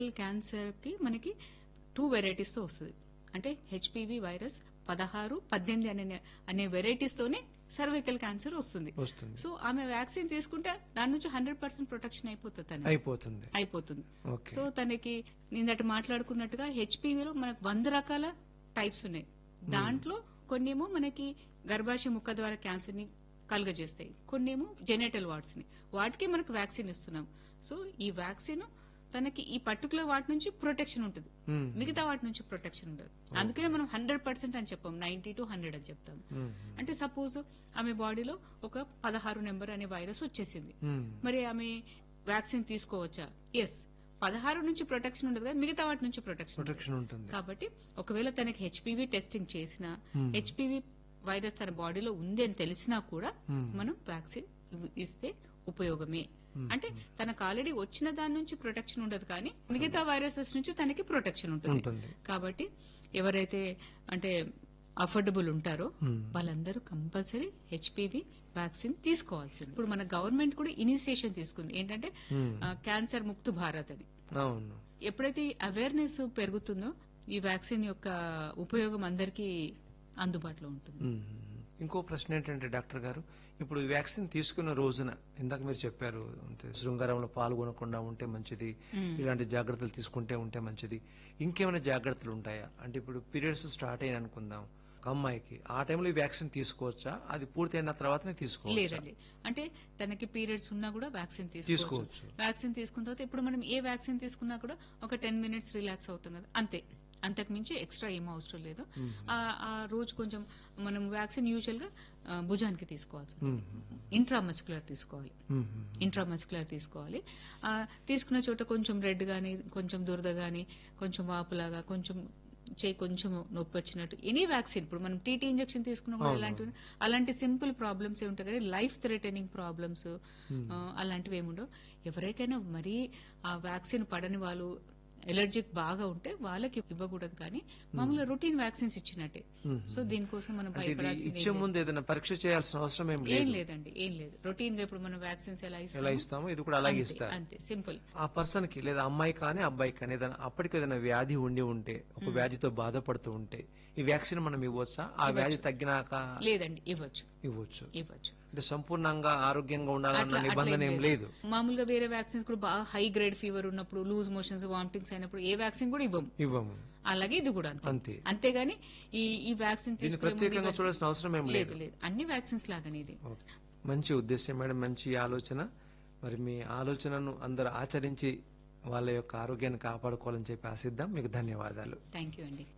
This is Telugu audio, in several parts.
క్యాన్సర్ కి మనకి టూ వెరైటీస్ తో వస్తుంది అంటే హెచ్పివి వైరస్ పదహారు పద్దెనిమిది అనే అనే వెరైటీస్ తోనే సర్వైకల్ క్యాన్సర్ వస్తుంది వస్తుంది సో ఆమె వ్యాక్సిన్ తీసుకుంటే దాని నుంచి హండ్రెడ్ పర్సెంట్ ప్రొటెక్షన్ అయిపోతుంది తనకి. అయిపోతుంది అయిపోతుంది ఓకే సో తనకి నిన్నటి మాట్లాడుకున్నట్టుగా హెచ్పివిలో మనకు వంద రకాల టైప్స్ ఉన్నాయి దాంట్లో కొన్నేమో మనకి గర్భాశయ ముక్క ద్వారా క్యాన్సర్ ని కలుగజేస్తాయి కొన్నేమో జెనేటల్ వార్డ్స్ ని వాటికి మనకు వ్యాక్సిన్ ఇస్తున్నాం సో ఈ వ్యాక్సిన్ తనకి ఈ పర్టికులర్ వాటి నుంచి ప్రొటెక్షన్ ఉంటుంది మ్మ్. మిగతా వాటి నుంచి ప్రొటెక్షన్ ఉండదు అందుకనే మనం హండ్రెడ్ పర్సెంట్ అని చెప్పాం నైన్టీ టు హండ్రెడ్ అని చెప్తాం మ్మ్. అంటే సపోజ్ ఆమె బాడీలో ఒక పదహారు నెంబర్ అనే వైరస్ వచ్చేసింది మ్మ్. మరి ఆమె వ్యాక్సిన్ తీసుకోవచ్చా ఎస్ పదహారు నుంచి ప్రొటెక్షన్ ఉండదు కదా మిగతా వాటి నుంచి ప్రొటెక్షన్ ఉంటుంది. ప్రొటెక్షన్ ఉంటుంది కాబట్టి ఒకవేళ తనకి హెచ్పివి టెస్టింగ్ చేసినా Hmm. హెచ్పివి వైరస్ తన బాడీలో ఉంది అని తెలిసినా కూడా Hmm. మనం వ్యాక్సిన్ ఇవ్- ఇస్తే ఉపయోగమే అంటే తనకు ఆల్రెడీ వచ్చిన దాని నుంచి ప్రొటెక్షన్ ఉండదు కానీ మిగతా వైరసెస్ నుంచి తనకి ప్రొటెక్షన్ ఉంటుంది ఉంటుంది కాబట్టి ఎవరైతే అంటే అఫోర్డబుల్ ఉంటారో Hmm. వాళ్ళందరూ కంపల్సరీ హెచ్పివి వ్యాక్సిన్ తీసుకోవాల్సింది ఇప్పుడు మన గవర్నమెంట్ కూడా ఇనిషియేషన్ తీసుకుంది ఏంటంటే Hmm. ఆ, క్యాన్సర్ ముక్త్ భారత్ అని అవును ఎప్పుడైతే అవేర్నెస్ పెరుగుతుందో ఈ వ్యాక్సిన్ యొక్క ఉపయోగం అందరికీ అందుబాటులో ఉంటుంది మ్మ్. ఇంకో ప్రశ్న ఏంటంటే డాక్టర్ గారు ఇప్పుడు ఈ వ్యాక్సిన్ తీసుకున్న రోజున ఇందాక మీరు చెప్పారు అంటే శృంగారంలో పాల్గొనకుండా ఉంటే మంచిది ఇలాంటి జాగ్రత్తలు తీసుకుంటే ఉంటే మంచిది ఇంకేమైనా జాగ్రత్తలు ఉంటాయా అంటే ఇప్పుడు పీరియడ్స్ స్టార్ట్ అయ్యాయి అనుకుందాం ఒక అమ్మాయికి ఆ టైంలో ఈ వ్యాక్సిన్ తీసుకోవచ్చా అది పూర్తయిన తర్వాతనే తీసుకోవచ్చా లేదండి అంటే తనకి పీరియడ్స్ ఉన్నా కూడా వ్యాక్సిన్ తీసుకోవచ్చు. తీసుకోవచ్చు వ్యాక్సిన్ తీసుకున్న తర్వాత ఇప్పుడు మనం ఏ వ్యాక్సిన్ తీసుకున్నా కూడా ఒక టెన్ మినిట్స్ రిలాక్స్ అవుతాం కదా అంతే అంతకు మించి ఎక్స్ట్రా ఏం అవసరం లేదు ఆ ఆ రోజు కొంచెం మనం వ్యాక్సిన్ యూజువల్ గా ఆ, భుజానికి తీసుకోవాల్సి ఇంట్రామస్కులర్ తీసుకోవాలి మ్మ్. ఇంట్రామస్కులర్ తీసుకోవాలి ఆ, తీసుకున్న చోట కొంచెం రెడ్ గానీ కొంచెం దురద గానీ కొంచెం వాపులాగా కొంచెం చేయి కొంచెం నొప్పి వచ్చినట్టు ఎనీ వ్యాక్సిన్ ఇప్పుడు మనం టీటీ ఇంజెక్షన్ తీసుకున్నా కూడా అలాంటి అలాంటి సింపుల్ ప్రాబ్లమ్స్ ఏ ఉంటాయి కానీ లైఫ్ థ్రెటనింగ్ ప్రాబ్లమ్స్ అలాంటివి ఏముండవు ఎవరికైనా మరీ ఆ వ్యాక్సిన్ పడని వాళ్ళు ఎలర్జిక్ బాగా ఉంటే వాళ్ళకి ఇవ్వకూడదు కానీ మామూలుగా రొటీన్ వ్యాక్సిన్స్ ఇచ్చినట్టే సో దీనికోసం మనం అంటే ఇది భయపడాల్సింది ఇచ్చే ముందు ఏదైనా పరీక్ష చేయాల్సిన అవసరం ఏం ఏం లేదు లేదండి ఏం లేదు రొటీన్ గా ఇప్పుడు మనం వ్యాక్సిన్స్ ఎలా ఎలా ఇస్తాం ఇస్తామో ఇది కూడా అలాగే ఇస్తారు అంతే సింపుల్ ఆ పర్సన్ కి లేదా అమ్మాయి కానీ అబ్బాయి కానీ ఏదైనా అప్పటికి ఏదైనా వ్యాధి ఉండి ఉంటే ఒక వ్యాధితో బాధపడుతూ ఉంటే ఈ వ్యాక్సిన్ మనం ఇవ్వచ్చా ఆ వ్యాధి తగ్గినాక లేదండి ఇవ్వచ్చు ఇవ్వచ్చు ఇవ్వచ్చు అంటే సంపూర్ణంగా ఆరోగ్యంగా ఉండాలన్న అట్లా- అట్లా నిబంధన ఏం ఏం లేదు. లేదు మామూలుగా వేరే వ్యాక్సిన్స్ కూడా బాగా హై గ్రేడ్ ఫీవర్ ఉన్నప్పుడు లూజ్ మోషన్స్ వామిటింగ్స్ అయినప్పుడు ఏ వ్యాక్సిన్ కూడా ఇవ్వము ఇవ్వము అలాగే ఇది కూడా అంతే అంతే అంతేగాని ఈ ఈ వ్యాక్సిన్ దీన్ని తీసుకునే ముందు ప్రత్యేకంగా ఇవ్వ- చూడాల్సిన అవసరం ఏం లేదు లేదు లేదు అన్ని వ్యాక్సిన్స్ లాగానే ఇది ఓకే. మంచి ఉద్దేశం మేడం మంచి ఆలోచన మరి మీ ఆలోచనను అందరు ఆచరించి వాళ్ళ యొక్క ఆరోగ్యాన్ని కాపాడుకోవాలని చెప్పి ఆశిద్దాం మీకు ధన్యవాదాలు థ్యాంక్ యూ అండి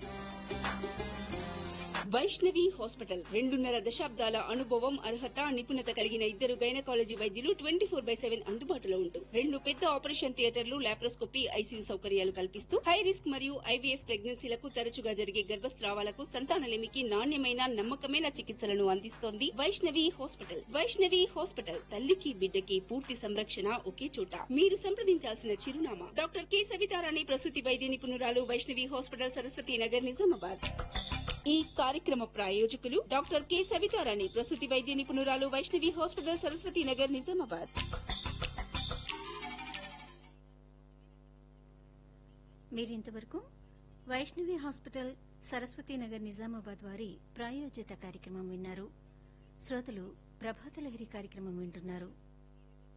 వైష్ణవి హాస్పిటల్ రెండున్నర దశాబ్దాల అనుభవం అర్హత నిపుణత కలిగిన ఇద్దరు గైనకాలజీ వైద్యులు ట్వంటీ ఫోర్ బై సెవెన్ అందుబాటులో ఉంటూ రెండు పెద్ద ఆపరేషన్ థియేటర్లు లాప్రోస్కోపీ ఐసీయూ సౌకర్యాలు కల్పిస్తూ హై రిస్క్ మరియు ఐవీఎఫ్ ప్రెగ్నెన్సీలకు తరచుగా జరిగే గర్భస్రావాలకు సంతానలేమికి నాణ్యమైన నమ్మకమైన చికిత్సలను అందిస్తోంది వైష్ణవి హాస్పిటల్ వైష్ణవి హాస్పిటల్ తల్లికి బిడ్డకి పూర్తి సంరక్షణ ఒకే చోట మీరు సంప్రదించాల్సిన చిరునామా డాక్టర్ కె సవితారాణి ప్రసూతి వైద్య నిపుణురాలు వైష్ణవి హాస్పిటల్ సరస్వతి నగర్ నిజామాబాద్ ఈ కార్యక్రమ ప్రాయోజకులు డాక్టర్ కె సవితారాణి ప్రసూతి వైద్య నిపుణురాలు వైష్ణవి హాస్పిటల్ సరస్వతి నగర్ నిజామాబాద్ మీరింతవరకు వైష్ణవి హాస్పిటల్ సరస్వతి నగర్ నిజామాబాద్ వారి ప్రాయోజిత కార్యక్రమం విన్నారు శ్రోతలు ప్రభాత లహరి కార్యక్రమం వింటున్నారు